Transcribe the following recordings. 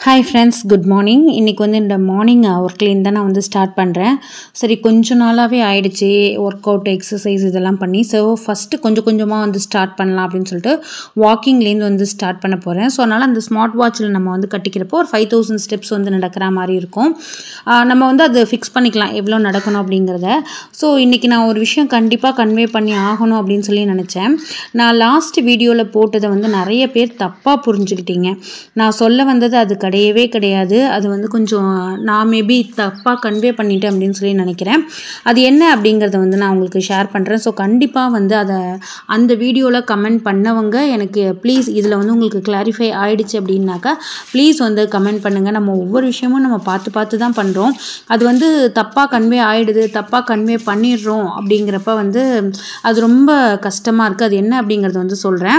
hi friends good morning இன்றைக்கி வந்து இந்த மார்னிங் ஒர்க்லேருந்து தான் நான் வந்து ஸ்டார்ட் பண்ணுறேன் சரி கொஞ்ச நாளாகவே ஆயிடுச்சு ஒர்க் அவுட் எக்ஸசைஸ் இதெல்லாம் பண்ணி ஸோ ஃபஸ்ட்டு கொஞ்சம் கொஞ்சமாக வந்து ஸ்டார்ட் பண்ணலாம் அப்படின்னு சொல்லிட்டு வாக்கிங்லேருந்து வந்து ஸ்டார்ட் பண்ண போகிறேன் ஸோ அதனால் அந்த ஸ்மார்ட் வாட்சில் நம்ம வந்து கட்டிக்கிறப்போ ஒரு ஃபைவ் தௌசண்ட் ஸ்டெப்ஸ் வந்து நடக்கிற மாதிரி இருக்கும் ஆஹ் நம்ம வந்து அது ஃபிக்ஸ் பண்ணிக்கலாம் எவ்வளோ நடக்கணும் அப்படிங்கிறத ஸோ இன்றைக்கி நான் ஒரு விஷயம் கண்டிப்பாக கன்வே பண்ணி ஆகணும் அப்படின்னு சொல்லி நினச்சேன் நான் லாஸ்ட் வீடியோவில் போட்டதை வந்து நிறைய பேர் தப்பாக புரிஞ்சுக்கிட்டீங்க நான் சொல்ல வந்தது அது கிடையவே கிடையாது அது வந்து கொஞ்சம் நான் மேபி தப்பாக கன்வே பண்ணிட்டேன் அப்படின்னு சொல்லி நினைக்கிறேன் அது என்ன அப்படிங்கிறத வந்து நான் உங்களுக்கு ஷேர் பண்ணுறேன் ஸோ கண்டிப்பாக வந்து அதை அந்த வீடியோவில் கமெண்ட் பண்ணவங்க எனக்கு ப்ளீஸ் இதில் வந்து உங்களுக்கு கிளாரிஃபை ஆயிடுச்சு அப்படின்னாக்கா ப்ளீஸ் வந்து கமெண்ட் பண்ணுங்கள் நம்ம ஒவ்வொரு விஷயமும் நம்ம பார்த்து பார்த்து தான் பண்ணுறோம் அது வந்து தப்பாக கன்வே ஆயிடுது தப்பாக கன்வே பண்ணிடுறோம் அப்படிங்கிறப்ப வந்து அது ரொம்ப கஷ்டமாக இருக்குது அது என்ன அப்படிங்கிறத வந்து சொல்கிறேன்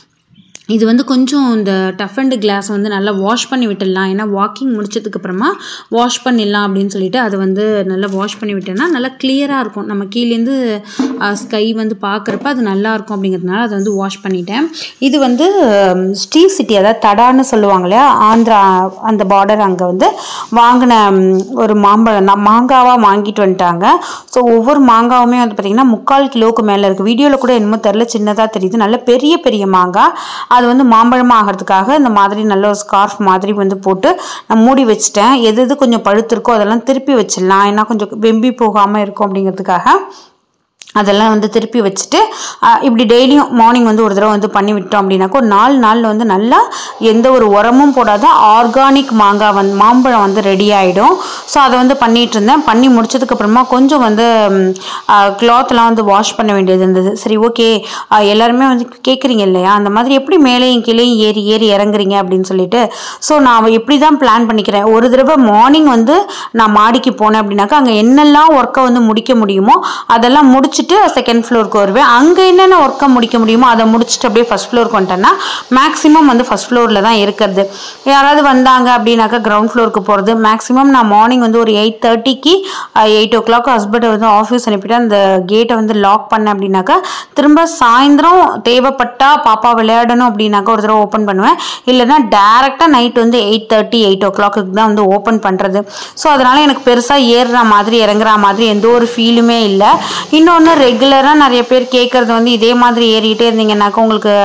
இது வந்து கொஞ்சம் இந்த டஃப் அண்ட் கிளாஸ் வந்து நல்லா வாஷ் பண்ணி விட்டுடலாம் ஏன்னா வாக்கிங் முடிச்சதுக்கப்புறமா வாஷ் பண்ணிடலாம் அப்படின்னு சொல்லிட்டு அதை வந்து நல்லா வாஷ் பண்ணி விட்டேன்னா நல்லா கிளியராக இருக்கும் நம்ம கீழேருந்து ஸ்கை வந்து பார்க்குறப்ப அது நல்லா இருக்கும் அப்படிங்கிறதுனால அதை வந்து வாஷ் பண்ணிட்டேன் இது வந்து ஹம், ஸ்ரீ சிட்டி அதாவது தடான்னு சொல்லுவாங்க இல்லையா ஆந்திரா அந்த பார்டர் அங்கே வந்து வாங்கின ம், ஒரு மாம்பழம் தான் மாங்காவாக வாங்கிட்டு வந்துட்டாங்க ஸோ ஒவ்வொரு மாங்காவுமே வந்து பார்த்திங்கன்னா முக்கால் கிலோவுக்கு மேலே இருக்குது வீடியோவில் கூட என்னமோ தெரில சின்னதாக தெரியுது நல்ல பெரிய பெரிய மாங்காய் அது வந்து மாம்பழமாக ஆகிறதுக்காக இந்த மாதிரி நல்ல ஒரு ஸ்கார்ஃப் மாதிரி வந்து போட்டு நான் மூடி வச்சுட்டேன் எது எது கொஞ்சம் பழுத்திருக்கோ அதெல்லாம் திருப்பி வச்சிடலாம் ஏன்னா கொஞ்சம் வெம்பி போகாமல் இருக்கும் அப்படிங்கிறதுக்காக அதெல்லாம் வந்து திருப்பி வச்சுட்டு ஆஹ், இப்படி டெய்லியும் மார்னிங் வந்து ஒரு தடவை வந்து பண்ணி விட்டோம் அப்படின்னாக்கா ஒரு நாலு நாளில் வந்து நல்லா எந்த ஒரு உரமும் போடாத ஆர்கானிக் மாங்காய் வந்து மாம்பழம் வந்து ரெடி ஆகிடும் ஸோ அதை வந்து பண்ணிட்டு இருந்தேன் பண்ணி முடிச்சதுக்கப்புறமா கொஞ்சம் வந்து கிளாத்லாம் வந்து வாஷ் பண்ண வேண்டியது இருந்தது சரி ஓகே எல்லாருமே வந்து கேட்குறீங்க இல்லையா அந்த மாதிரி எப்படி மேலேயும் கீழேயும் ஏறி ஏறி இறங்குறீங்க அப்படின்னு சொல்லிட்டு ஸோ நான் எப்படி தான் பிளான் பண்ணிக்கிறேன் ஒரு தடவை மார்னிங் வந்து நான் மாடிக்கு போனேன் அப்படின்னாக்கா அங்கே என்னெல்லாம் ஒர்க்கை வந்து முடிக்க முடியுமோ அதெல்லாம் முடிச்சுட்டு செகண்ட் ஃப்ளோருக்கு வருவேன் அங்கே என்னென்ன ஒர்க்கை முடிக்க முடியுமோ அதை முடிச்சுட்டு அப்படியே ஃபஸ்ட் ஃப்ளோருக்கு வந்துட்டேன்னா மேக்ஸிமம் வந்து ஃபஸ்ட் ஃப்ளோரில் தான் இருக்கிறது யாராவது வந்தாங்க அப்படின்னாக்கா கிரவுண்ட் ஃப்ளோருக்கு போகிறது மேக்ஸிமம் நான் மார்னிங் வந்து ஒரு எயிட் தேர்ட்டிக்கு எயிட் ஓ கிளாக் ஹஸ்பண்டை வந்து ஆஃபீஸ் அனுப்பிட்டு அந்த கேட்டை வந்து லாக் பண்ணேன் அப்படின்னாக்கா திரும்ப சாயந்தரம் தேவைப்பட்டா பாப்பா விளையாடணும் அப்படின்னாக்கா ஒரு தடவை ஓப்பன் பண்ணுவேன் இல்லைன்னா டேரெக்டாக நைட் வந்து eight thirty eight o'clock தான் வந்து ஓப்பன் பண்ணுறது ஸோ அதனால் எனக்கு பெருசாக ஏறுற மாதிரி இறங்குற மாதிரி எந்த ஒரு ஃபீலுமே இல்லை இன்னொன்று ரெகுலராக நிறைய பேர் கேட்குறது வந்து இதே மாதிரி ஏறிக்கிட்டே இருந்தீங்கன்னாக்கா உங்களுக்கு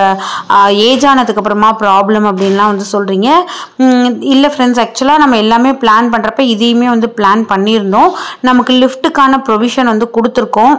ஏஜ் ஆனதுக்கப்புறமா ப்ராப்ளம் அப்படின்லாம் வந்து சொல்கிறீங்க இல்லை ஃப்ரெண்ட்ஸ் ஆக்சுவலாக நம்ம எல்லாமே பிளான் பண்ணுறப்ப இதையுமே வந்து பிளான் பண்ணியிருந்தோம் நமக்கு லிஃப்ட்டுக்கான ப்ரொவிஷன் வந்து கொடுத்துருக்கோம்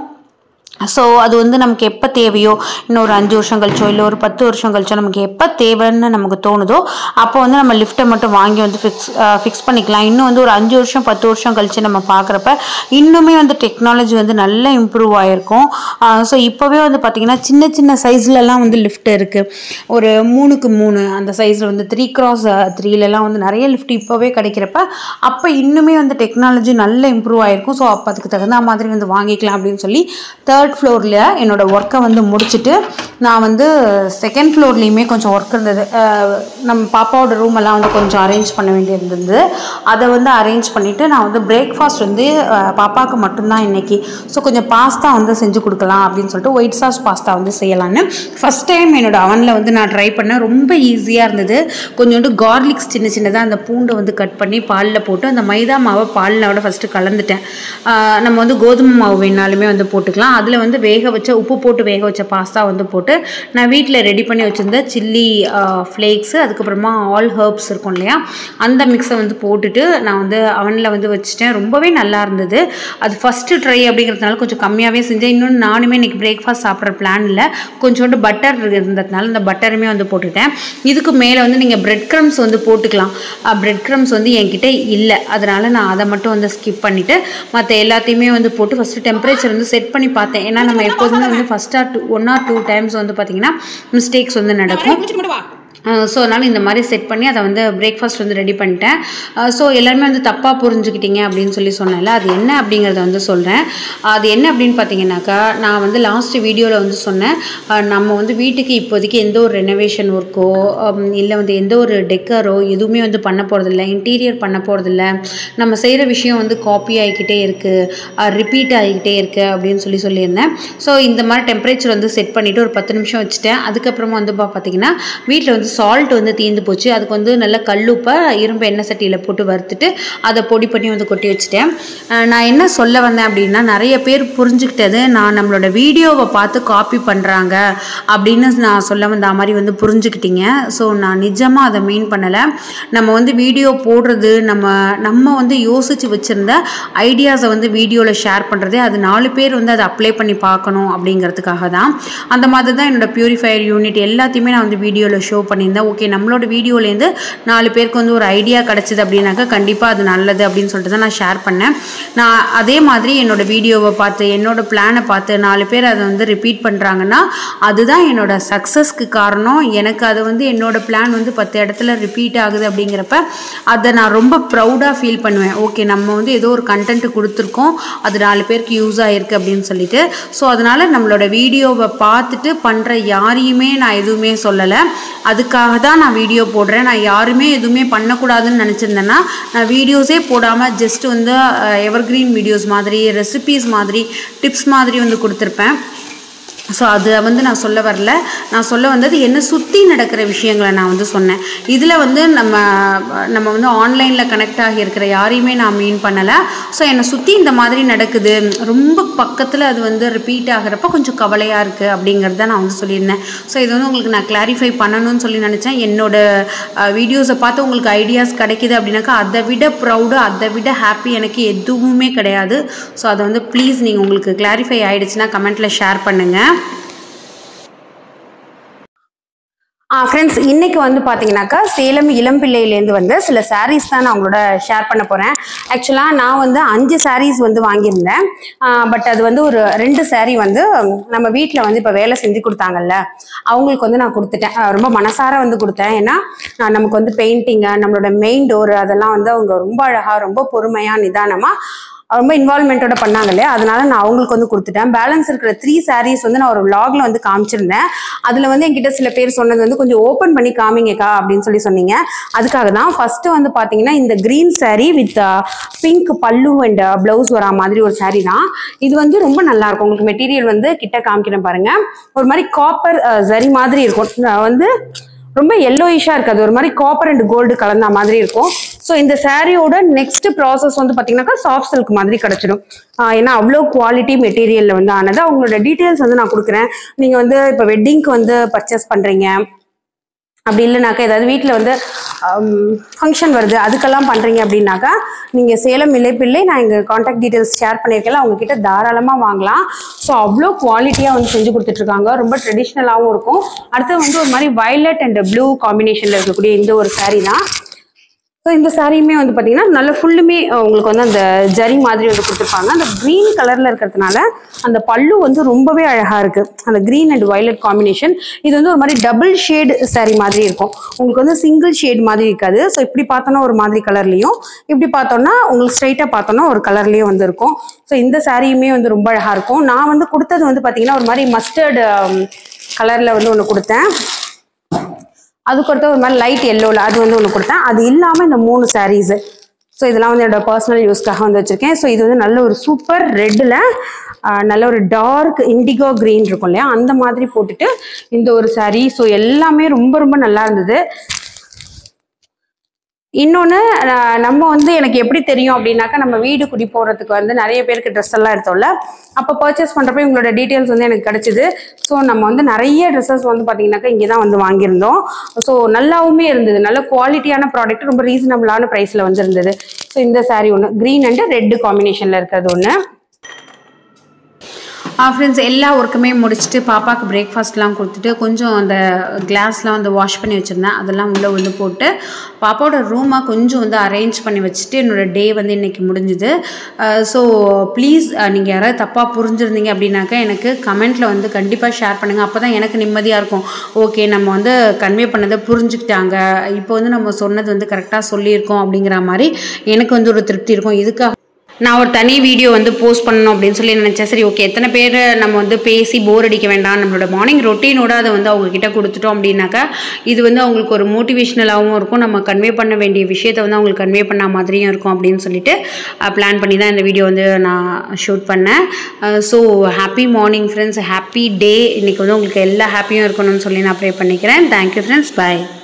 ஸோ அது வந்து நமக்கு எப்போ தேவையோ இன்னும் ஒரு அஞ்சு வருஷம் கழிச்சோ இல்லை ஒரு பத்து வருஷம் கழிச்சோ நமக்கு எப்போ தேவைன்னு நமக்கு தோணுதோ அப்போ வந்து நம்ம லிஃப்ட்டை மட்டும் வாங்கி வந்து ஃபிக்ஸ் ஃபிக்ஸ் பண்ணிக்கலாம் இன்னும் வந்து ஒரு அஞ்சு வருஷம் பத்து வருஷம் கழிச்சு நம்ம பார்க்குறப்ப இன்னுமே வந்து டெக்னாலஜி வந்து நல்லா இம்ப்ரூவ் ஆகிருக்கும் ஸோ இப்போவே வந்து பார்த்திங்கன்னா சின்ன சின்ன சைஸ்லலாம் வந்து லிஃப்ட் இருக்குது ஒரு மூணுக்கு மூணு அந்த சைஸில் வந்து த்ரீ கிராஸ் த்ரீலலாம் வந்து நிறைய லிஃப்ட் இப்போவே கிடைக்கிறப்ப அப்போ இன்னுமே வந்து டெக்னாலஜி நல்ல இம்ப்ரூவ் ஆகிருக்கும் ஸோ அப்போ அதுக்கு தகுந்த மாதிரி வந்து வாங்கிக்கலாம் அப்படின்னு சொல்லி தேர்ட் ஃப்ளோரில் என்னோட ஒர்க்கை வந்து முடிச்சுட்டு நான் வந்து செகண்ட் ஃப்ளோர்லேயுமே கொஞ்சம் ஒர்க் இருந்தது அஹ் நம்ம பாப்பாவோட ரூம் எல்லாம் வந்து கொஞ்சம் அரேஞ்ச் பண்ண வேண்டியிருந்தது அதை வந்து அரேஞ்ச் பண்ணிவிட்டு நான் வந்து பிரேக்ஃபாஸ்ட் வந்து அஹ், பாப்பாவுக்கு மட்டும்தான் இன்னைக்கு ஸோ கொஞ்சம் பாஸ்தா வந்து செஞ்சு கொடுக்கலாம் அப்படின்னு சொல்லிட்டு ஒயிட் சாஸ் பாஸ்தா வந்து செய்யலான்னு ஃபஸ்ட் டைம் என்னோட அவனில் வந்து நான் ட்ரை பண்ணேன் ரொம்ப ஈஸியாக இருந்தது கொஞ்சோண்டு கார்லிக்ஸ் சின்ன சின்னதாக அந்த பூண்டை வந்து கட் பண்ணி பாலில் போட்டு அந்த மைதா மாவை பாலில் ஃபஸ்ட்டு கலந்துட்டேன் ஆஹ் நம்ம வந்து கோதுமை மாவு வேணாலுமே வந்து போட்டுக்கலாம் அதில் வந்து வேக வச்ச உப்பு போட்டு வேக வச்ச பாஸ்தா வந்து போட்டு நான் வீட்டில் ரெடி பண்ணி வச்சுருந்த சில்லி ஃப்ளேக்ஸு அதுக்கப்புறமா ஆல் ஹர்ப்ஸ் இருக்கும் இல்லையா அந்த மிக்ஸை வந்து போட்டுட்டு நான் வந்து அவனில் வந்து வச்சுட்டேன் ரொம்பவே நல்லா இருந்தது அது ஃபஸ்ட்டு ட்ரை அப்படிங்கிறதுனால கொஞ்சம் கம்மியாகவே செஞ்சேன் இன்னொன்று நானுமே இன்றைக்கி பிரேக்ஃபாஸ்ட் சாப்பிட்ற பிளான் இல்லை கொஞ்சோண்டு பட்டர் இருந்ததுனால இந்த பட்டருமே வந்து போட்டுட்டேன் இதுக்கு மேலே வந்து நீங்கள் பிரெட் க்ரம்ஸ் வந்து போட்டுக்கலாம் பிரெட் க்ரம்ஸ் வந்து என்கிட்ட இல்லை அதனால் நான் அதை மட்டும் வந்து ஸ்கிப் பண்ணிவிட்டு மற்ற எல்லாத்தையுமே வந்து போட்டு ஃபஸ்ட்டு டெம்பரேச்சர் வந்து செட் பண்ணி பார்த்தேன் ஏன்னா நம்ம எப்போதுமே வந்து ஃபஸ்ட்டாக two one or two times வந்து பார்த்திங்கன்னா மிஸ்டேக்ஸ் வந்து நடக்கும் ஸோ அதனால் இந்த மாதிரி செட் பண்ணி அதை வந்து பிரேக்ஃபாஸ்ட் வந்து ரெடி பண்ணிட்டேன் ஸோ எல்லாருமே வந்து தப்பாக புரிஞ்சுக்கிட்டீங்க அப்படின்னு சொல்லி சொன்னேன்ல அது என்ன அப்படிங்கிறத வந்து சொல்கிறேன் அது என்ன அப்படின்னு பார்த்தீங்கன்னாக்கா நான் வந்து லாஸ்ட் வீடியோவில் வந்து சொன்னேன் அஹ் நம்ம வந்து வீட்டுக்கு இப்போதைக்கு எந்த ஒரு ரெனோவேஷன் ஒர்க்கோ இல்லை வந்து எந்த ஒரு டெக்கரோ எதுவுமே வந்து பண்ண போகிறதில்ல இன்டீரியர் பண்ண போகிறதில்ல நம்ம செய்கிற விஷயம் வந்து காப்பி ஆகிக்கிட்டே இருக்குது ரிப்பீட் ஆகிக்கிட்டே இருக்குது அப்படின்னு சொல்லி சொல்லியிருந்தேன் ஸோ இந்த மாதிரி டெம்பரேச்சர் வந்து செட் பண்ணிவிட்டு ஒரு பத்து நிமிஷம் வச்சுட்டேன் அதுக்கப்புறமா வந்து பா- பார்த்தீங்கன்னா வீட்டில் வந்து வந்து சால்ட் வந்து தீர்ந்து போச்சு அதுக்கு வந்து நல்ல கல்லுப்பை இரும்பு எண்ணெய் சட்டியில் போட்டு வறுத்துட்டு அதை பொடி பண்ணி வந்து கொட்டி வச்சுட்டேன் அஹ் நான் என்ன சொல்ல வந்தேன் அப்படின்னா நிறைய பேர் புரிஞ்சுக்கிட்டது நான் நம்மளோட வீடியோவை பார்த்து காப்பி பண்ணுறாங்க அப்படின்னு நான் சொல்ல வந்த மாதிரி வந்து புரிஞ்சுக்கிட்டீங்க ஸோ நான் நிஜமாக அதை மீன் பண்ணலை நம்ம வந்து வீடியோ போடுறது நம்ம நம்ம வந்து யோசித்து வச்சுருந்த ஐடியாஸை வந்து வீடியோவில் ஷேர் பண்ணுறது அது நாலு பேர் வந்து அதை அப்ளை பண்ணி பார்க்கணும் அப்படிங்கிறதுக்காக தான் அந்த மாதிரி தான் என்னோடய பியூரிஃபையர் யூனிட் எல்லாத்தையுமே நான் வந்து வீடியோவில் ஷோ பண்ணியிருந்தேன் ஓகே நம்மளோட வீடியோலேருந்து நாலு பேருக்கு வந்து ஒரு ஐடியா கிடச்சிது அப்படின்னாக்கா கண்டிப்பாக அது நல்லது அப்படின்னு சொல்லிட்டு தான் நான் ஷேர் பண்ணேன் நான் அதே மாதிரி என்னோட வீடியோவை பார்த்து என்னோட பிளானை பார்த்து நாலு பேர் அதை வந்து ரிப்பீட் பண்ணுறாங்கன்னா அதுதான் என்னோட சக்ஸஸ்க்கு காரணம் எனக்கு அது வந்து என்னோட பிளான் வந்து பத்து இடத்துல ரிப்பீட் ஆகுது அப்படிங்கிறப்ப அதை நான் ரொம்ப ப்ரௌடாக ஃபீல் பண்ணுவேன் ஓகே நம்ம வந்து ஏதோ ஒரு கண்டென்ட் கொடுத்துருக்கோம் அது நாலு பேருக்கு யூஸ் ஆகிருக்கு அப்படின்னு சொல்லிட்டு ஸோ அதனால் நம்மளோட வீடியோவை பார்த்துட்டு பண்ணுற யாரையுமே நான் எதுவுமே சொல்லலை அதுக்காக தான் நான் வீடியோ போடுறேன் நான் யாருமே எதுவுமே பண்ணக்கூடாதுன்னு நினச்சிருந்தேன்னா நான் வீடியோஸே போடாமல் ஜஸ்ட் வந்து எவர்கிரீன் வீடியோஸ் மாதிரி ரெசிபீஸ் மாதிரி டிப்ஸ் மாதிரி வந்து கொடுத்துருப்பேன் ஸோ அதை வந்து நான் சொல்ல வரல நான் சொல்ல வந்தது என்னை சுற்றி நடக்கிற விஷயங்களை நான் வந்து சொன்னேன் இதில் வந்து நம்ம நம்ம வந்து ஆன்லைனில் கனெக்ட் ஆகி இருக்கிற யாரையுமே நான் மீன் பண்ணலை ஸோ என்னை சுற்றி இந்த மாதிரி நடக்குது ரொம்ப பக்கத்தில் அது வந்து ரிப்பீட் ஆகிறப்ப கொஞ்சம் கவலையாக இருக்குது அப்படிங்கிறத நான் வந்து சொல்லியிருந்தேன் ஸோ இது வந்து உங்களுக்கு நான் கிளாரிஃபை பண்ணணும்னு சொல்லி நினச்சேன் என்னோட வீடியோஸை பார்த்து உங்களுக்கு ஐடியாஸ் கிடைக்குது அப்படின்னாக்கா அதை விட ப்ரௌடு அதை விட ஹாப்பி எனக்கு எதுவுமே கிடையாது ஸோ அதை வந்து ப்ளீஸ் நீங்கள் உங்களுக்கு கிளாரிஃபை ஆகிடுச்சுன்னா கமெண்ட்டில் ஷேர் பண்ணுங்கள் ஃப்ரெண்ட்ஸ் இன்னைக்கு வந்து பார்த்தீங்கன்னாக்கா சேலம் இளம்பிள்ளையிலேருந்து வந்து சில sarees தான் நான் உங்களோட ஷேர் பண்ண போகிறேன் ஆக்சுவலாக நான் வந்து அஞ்சு sarees வந்து வாங்கியிருந்தேன் பட் அது வந்து ஒரு ரெண்டு saree வந்து நம்ம வீட்டில் வந்து இப்போ வேலை செஞ்சு கொடுத்தாங்கல்ல அவங்களுக்கு வந்து நான் கொடுத்துட்டேன் அஹ் ரொம்ப மனசார வந்து கொடுத்தேன் ஏன்னா அஹ் நமக்கு வந்து பெயிண்டிங்கு நம்மளோட மெயின் டோர் அதெல்லாம் வந்து அவங்க ரொம்ப அழகாக ரொம்ப பொறுமையாக நிதானமாக ரொம்ப இன்வால்மெண்ட்டோட பண்ணாங்க இல்லையா அதனால நான் அவங்களுக்கு வந்து கொடுத்துட்டேன் பேலன்ஸ் இருக்கிற த்ரீ sarees வந்து நான் ஒரு vlogல வந்து காமிச்சிருந்தேன் அதில் வந்து என்கிட்ட சில பேர் சொன்னது வந்து கொஞ்சம் ஓப்பன் பண்ணி காமிங்கக்கா அப்படின்னு சொல்லி சொன்னீங்க அதுக்காக தான் ஃபர்ஸ்ட் வந்து பார்த்தீங்கன்னா இந்த green saree with pink pallu and blouse வரா மாதிரி ஒரு saree தான் இது வந்து ரொம்ப நல்லா இருக்கும் உங்களுக்கு மெட்டீரியல் வந்து கிட்ட காமிக்கிறேன் பாருங்க ஒரு மாதிரி காப்பர் சரி மாதிரி இருக்கும் அஹ் வந்து ரொம்ப எல்லோயிஷாக இருக்காது ஒரு மாதிரி காப்பர் அண்ட் கோல்டு கலந்த மாதிரி இருக்கும் ஸோ இந்த சாரியோட நெக்ஸ்ட் ப்ராசஸ் வந்து பார்த்தீங்கன்னாக்கா சாஃப்ட் சில்க் மாதிரி கிடச்சிடும் ஏன்னா அவ்வளோ குவாலிட்டி மெட்டீரியலில் வந்து ஆனது அவங்களோட டீட்டெயில்ஸ் வந்து நான் கொடுக்குறேன் நீங்கள் வந்து இப்போ வெட்டிங்க்கு வந்து பர்ச்சேஸ் பண்ணுறீங்க அப்படி இல்லைனாக்கா ஏதாவது வீட்டில் வந்து ஃபங்க்ஷன் வருது அதுக்கெல்லாம் பண்ணுறீங்க அப்படின்னாக்கா நீங்கள் சேலம் இலைப்பிள்ளை நான் எங்கள் காண்டாக்ட் டீட்டெயில்ஸ் ஷேர் பண்ணியிருக்கேன் அவங்க கிட்ட தாராளமாக வாங்கலாம் ஸோ அவ்வளோ குவாலிட்டியாக வந்து செஞ்சு கொடுத்துட்ருக்காங்க ரொம்ப ட்ரெடிஷ்னலாகவும் இருக்கும் அடுத்து வந்து ஒரு மாதிரி வயலட் அண்ட் ப்ளூ காம்பினேஷனில் இருக்கக்கூடிய இந்த ஒரு saree தான் ஸோ இந்த சாரியுமே வந்து பார்த்தீங்கன்னா நல்ல ஃபுல்லுமே அஹ், உங்களுக்கு வந்து அந்த ஜரி மாதிரி வந்து கொடுத்துருப்பாங்க அந்த க்ரீன் கலரில் இருக்கிறதுனால அந்த பல்லு வந்து ரொம்பவே அழகாக இருக்குது அந்த க்ரீன் அண்ட் வயலட் காம்பினேஷன் இது வந்து ஒரு மாதிரி டபுள் ஷேடு saree மாதிரி இருக்கும் உங்களுக்கு வந்து சிங்கிள் ஷேட் மாதிரி இருக்காது ஸோ இப்படி பார்த்தோன்னா ஒரு மாதிரி கலர்லையும் இப்படி பார்த்தோன்னா உங்களுக்கு ஸ்ட்ரைட்டாக பார்த்தோன்னா ஒரு கலர்லேயும் வந்து இருக்கும் ஸோ இந்த சாரியுமே வந்து ரொம்ப அழகாக இருக்கும் நான் வந்து கொடுத்தது வந்து பார்த்தீங்கன்னா ஒரு மாதிரி மஸ்டர்டு கலரில் வந்து ஒன்று கொடுத்தேன் அதுக்கு அடுத்து ஒரு மாதிரி லைட் எல்லோவில் அது வந்து ஒன்று கொடுத்தேன் அது இல்லாமல் இந்த மூணு சாரீஸு ஸோ இதெல்லாம் வந்து என்னோட பர்சனல் யூஸ்க்காக வந்து வச்சுருக்கேன் ஸோ இது வந்து நல்ல ஒரு சூப்பர் ரெட்டில் நல்ல ஒரு டார்க் இண்டிகோ க்ரீன் இருக்கும் இல்லையா அந்த மாதிரி போட்டுட்டு இந்த ஒரு saree ஸோ எல்லாமே ரொம்ப ரொம்ப நல்லா இருந்தது இன்னொன்று நம்ம வந்து எனக்கு எப்படி தெரியும் அப்படின்னாக்கா நம்ம வீடு குடி போகிறதுக்கு வந்து நிறைய பேருக்கு ட்ரெஸ் எல்லாம் எடுத்தோம்ல அப்போ பர்ச்சேஸ் பண்ணுறப்ப இவங்களோட டீட்டெயில்ஸ் வந்து எனக்கு கிடச்சிது ஸோ நம்ம வந்து நிறைய ட்ரெஸ்ஸஸ் வந்து பார்த்தீங்கன்னாக்கா இங்கே தான் வந்து வாங்கியிருந்தோம் ஸோ நல்லாவுமே இருந்தது நல்ல குவாலிட்டியான ப்ராடக்ட் ரொம்ப ரீசனபிளான ப்ரைஸில் வந்து இருந்தது ஸோ இந்த saree ஒன்று க்ரீன் அண்ட் ரெட் காம்பினேஷனில் இருக்கிறது ஒன்று ஃப்ரெண்ட்ஸ் எல்லா ஒர்க்குமே முடிச்சுட்டு பாப்பாவுக்கு பிரேக்ஃபாஸ்ட்லாம் கொடுத்துட்டு கொஞ்சம் அந்த கிளாஸ்லாம் வந்து வாஷ் பண்ணி வச்சுருந்தேன் அதெல்லாம் உள்ளே வந்து போட்டு பாப்பாவோட ரூமை கொஞ்சம் வந்து அரேஞ்ச் பண்ணி வச்சுட்டு என்னோட டே வந்து இன்றைக்கி முடிஞ்சுது ஸோ ப்ளீஸ் நீங்கள் யாராவது தப்பாக புரிஞ்சுருந்தீங்க அப்படின்னாக்கா எனக்கு கமெண்ட்டில் வந்து கண்டிப்பாக ஷேர் பண்ணுங்கள் அப்போ தான் எனக்கு நிம்மதியாக இருக்கும் ஓகே நம்ம வந்து கன்வே பண்ணதை புரிஞ்சுக்கிட்டாங்க இப்போ வந்து நம்ம சொன்னது வந்து கரெக்டாக சொல்லியிருக்கோம் அப்படிங்கிற மாதிரி எனக்கு வந்து ஒரு திருப்தி இருக்கும் இதுக்காக நான் ஒரு தனி வீடியோ வந்து போஸ்ட் பண்ணணும் அப்படின்னு சொல்லி நினச்சேன் சரி ஓகே எத்தனை பேர் நம்ம வந்து பேசி போர் அடிக்க வேண்டாம் நம்மளோட மார்னிங் ரொட்டீனோட அதை வந்து அவங்க கிட்ட கொடுத்துட்டோம் அப்படின்னாக்கா இது வந்து அவங்களுக்கு ஒரு மோட்டிவேஷ்னலாகவும் இருக்கும் நம்ம கன்வே பண்ண வேண்டிய விஷயத்தை வந்து அவங்களுக்கு கன்வே பண்ண மாதிரியும் இருக்கும் அப்படின்னு சொல்லிட்டு பிளான் பண்ணி தான் இந்த வீடியோ வந்து நான் ஷூட் பண்ணேன் so happy morning friends happy day இன்றைக்கி வந்து உங்களுக்கு எல்லா ஹாப்பியும் இருக்கணும்னு சொல்லி நான் ப்ரே பண்ணிக்கிறேன் தேங்க்யூ ஃப்ரெண்ட்ஸ் பை